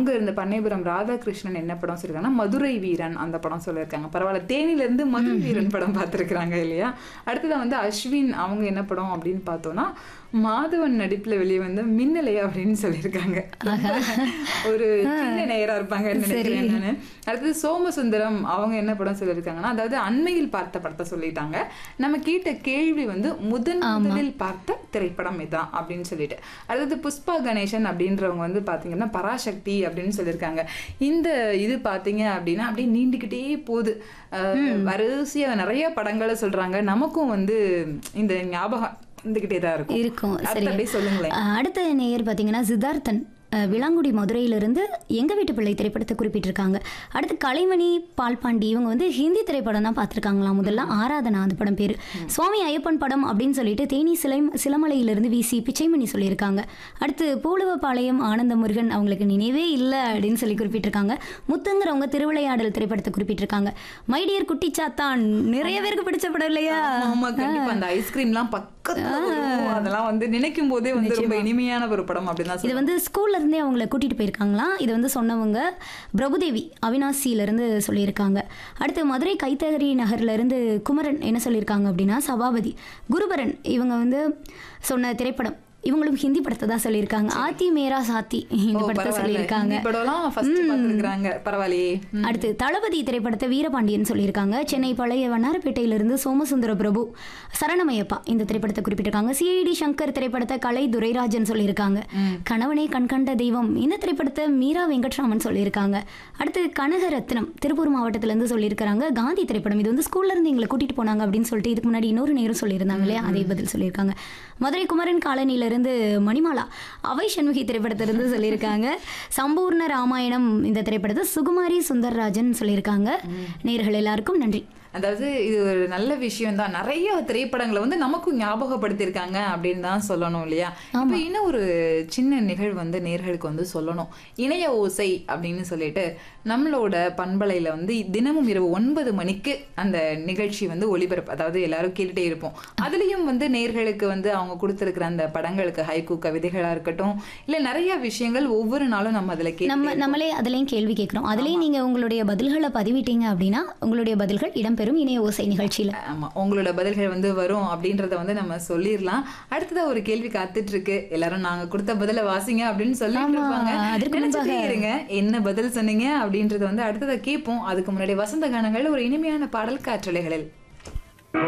அவங்க இருந்த பண்ணைபுரம் ராதாகிருஷ்ணன் என்ன படம் சொல்லியிருக்காங்கன்னா மதுரை வீரன் அந்த படம் சொல்லியிருக்காங்க பரவாயில்ல தேனில இருந்து மதுரை வீரன் படம் பார்த்துருக்காங்க இல்லையா அடுத்ததான் வந்து அஸ்வின் அவங்க என்ன படம் அப்படின்னு பார்த்தோம்னா மாதவன் நடிப்புல வெளியே வந்து மின்னலை அப்படின்னு சொல்லியிருக்காங்க ஒரு சின்ன நேயரா இருப்பாங்கன்னு நினைக்கிறேன் நானு அடுத்தது சோமசுந்தரம் அவங்க என்ன படம் சொல்லியிருக்காங்கன்னா அதாவது அண்மையில் பார்த்த படத்தை சொல்லிட்டாங்க நம்ம கேட்ட கேள்வி வந்து முதன் முதலில் பார்த்த திரைப்படம் இதான் அப்படின்னு சொல்லிட்டு அடுத்தது புஷ்பா கணேசன் அப்படின்றவங்க வந்து பாத்தீங்கன்னா பராசக்தி அப்படின்னு சொல்லியிருக்காங்க இந்த இது பாத்தீங்க அப்படின்னா அப்படியே நீண்டுக்கிட்டே போகுது அஹ், வரிசையா நிறைய படங்களை சொல்றாங்க நமக்கும் வந்து இந்த ஞாபகம் இருந்துகிட்டே தான் இருக்கும் இருக்கும் அடுத்து சரி அப்படியே சொல்லுங்களேன் அஹ் அடுத்த நேயர் பார்த்தீங்கன்னா சித்தார்த்தன் அஹ் விளாங்குடி மதுரையிலிருந்து எங்க வீட்டு பிள்ளை திரைப்படத்தை குறிப்பிட்டிருக்காங்க அடுத்து கலைமணி பால்பாண்டி இவங்க வந்து ஹிந்தி திரைப்படம் தான் பார்த்துருக்காங்களாம் முதல்ல ஆராதனா அந்த படம் பேர் சுவாமி ஐயப்பன் படம் அப்படின்னு சொல்லிட்டு தேனி சிலை சிலமலையிலிருந்து வீசி பிச்சைமணி சொல்லியிருக்காங்க அடுத்து பூலுவப்பாளையம் ஆனந்த முருகன் அவங்களுக்கு நினைவே இல்லை அப்படின்னு சொல்லி குறிப்பிட்டிருக்காங்க முத்துங்கிறவங்க திருவிளையாடல் திரைப்படத்தை குறிப்பிட்டிருக்காங்க மைடியர் குட்டி சாத்தான் நிறைய பேருக்கு பிடிச்ச படம் இல்லையா ஆமா கண்டிப்பா அந்த ஐஸ்கிரீம்லாம் பக்கத்துல வரும். அதெல்லாம் வந்து நினைக்கும் போதே வந்து ரொம்ப இனிமையான ஒரு படம் அப்படின்னு தான் இது வந்து ஸ்கூல்ல இருந்தே அவங்கள கூட்டிட்டு போயிருக்காங்களாம் இது வந்து சொன்னவங்க பிரபுதேவி அவினாசியில இருந்து சொல்லியிருக்காங்க அடுத்து மதுரை கைத்தகரி நகர்ல இருந்து குமரன் என்ன சொல்லியிருக்காங்க அப்படின்னா சபாபதி குருபரன் இவங்க வந்து சொன்ன திரைப்படம் இவங்களும் ஹிந்தி படத்தை தான் சொல்லியிருக்காங்க ஆத்தி மேரா சாத்தி இந்த படத்தை சொல்லியிருக்காங்க படம்லாம் ஃபர்ஸ்ட் பார்த்துருக்காங்க பரவாயில்லையே ம். அடுத்து தளபதி திரைப்படத்தை வீரபாண்டியன் சொல்லியிருக்காங்க சென்னை பழைய வண்ணாரப்பேட்டையிலிருந்து சோமசுந்தர பிரபு சரணமையப்பா இந்த திரைப்படத்தை குறிப்பிட்டிருக்காங்க சிஐடி சங்கர் திரைப்படத்தை கலை துரைராஜன் சொல்லியிருக்காங்க கணவனே கண்கண்ட தெய்வம் இந்த திரைப்படத்தை மீரா வெங்கட்ராமன் சொல்லியிருக்காங்க அடுத்து கனகரத்னம் திருப்பூர் மாவட்டத்திலேருந்து சொல்லியிருக்காங்க காந்தி திரைப்படம் இது வந்து ஸ்கூல்ல இருந்து எங்களை கூட்டிட்டு போனாங்க அப்படின்னு சொல்லிட்டு இதுக்கு முன்னாடி இன்னொரு நேரம் சொல்லியிருந்தாங்க இல்லையா அதே பதில் சொல்லியிருக்காங்க மதுரை குமரன் காலனியிலிருந்து மணிமாலா அவை சண்முகி திரைப்படத்திலிருந்து சொல்லியிருக்காங்க சம்பூர்ண ராமாயணம் இந்த திரைப்படத்தை சுகுமாரி சுந்தர்ராஜன் சொல்லியிருக்காங்க நேர்கள் எல்லாருக்கும் நன்றி அதாவது இது ஒரு நல்ல விஷயம் தான் நிறைய திரைப்படங்களை வந்து நமக்கும் ஞாபகப்படுத்தியிருக்காங்க அப்படின்னு தான் சொல்லணும் இல்லையா இப்போ இன்னும் ஒரு சின்ன நிகழ்வு வந்து நேர்களுக்கு வந்து சொல்லணும் இணைய ஓசை அப்படின்னு சொல்லிட்டு நம்மளோட பண்பலையில வந்து தினமும் இரவு ஒன்பது மணிக்கு அந்த நிகழ்ச்சி வந்து ஒளிபரப்பு அதாவது எல்லாரும் கேட்டுட்டே இருப்போம் அதுலயும் வந்து நேர்களுக்கு வந்து அவங்க கொடுத்துருக்கிற அந்த படங்களுக்கு ஹைக்கூ கவிதைகளா இருக்கட்டும் இல்ல நிறைய விஷயங்கள் ஒவ்வொரு நாளும் நம்ம அதுல கேட்டு நம்ம நம்மளே அதுலேயும் கேள்வி கேட்குறோம் அதுலேயும் நீங்கள் உங்களுடைய பதில்களை பதிவிட்டீங்க அப்படின்னா உங்களுடைய பதில்கள் இடம்பெறும் இணைய ஓசை நிகழ்ச்சியில் ஆமா உங்களோட பதில்கள் வந்து வரும் அப்படின்றத வந்து நம்ம சொல்லிடலாம் அடுத்ததா ஒரு கேள்வி காத்துட்டு இருக்கு எல்லாரும் நாங்க கொடுத்த பதில வாசிங்க அப்படின்னு சொல்லிட்டு ஆமா, இருப்பாங்க அதற்கு நினைச்சிட்டே முன்பாக- இருங்க என்ன பதில் சொன்னீங்க அப்படின்றத வந்து அடுத்ததை கேட்போம் அதுக்கு முன்னாடி வசந்த கானங்கள் ஒரு இனிமையான பாடல் காற்றலைகளில்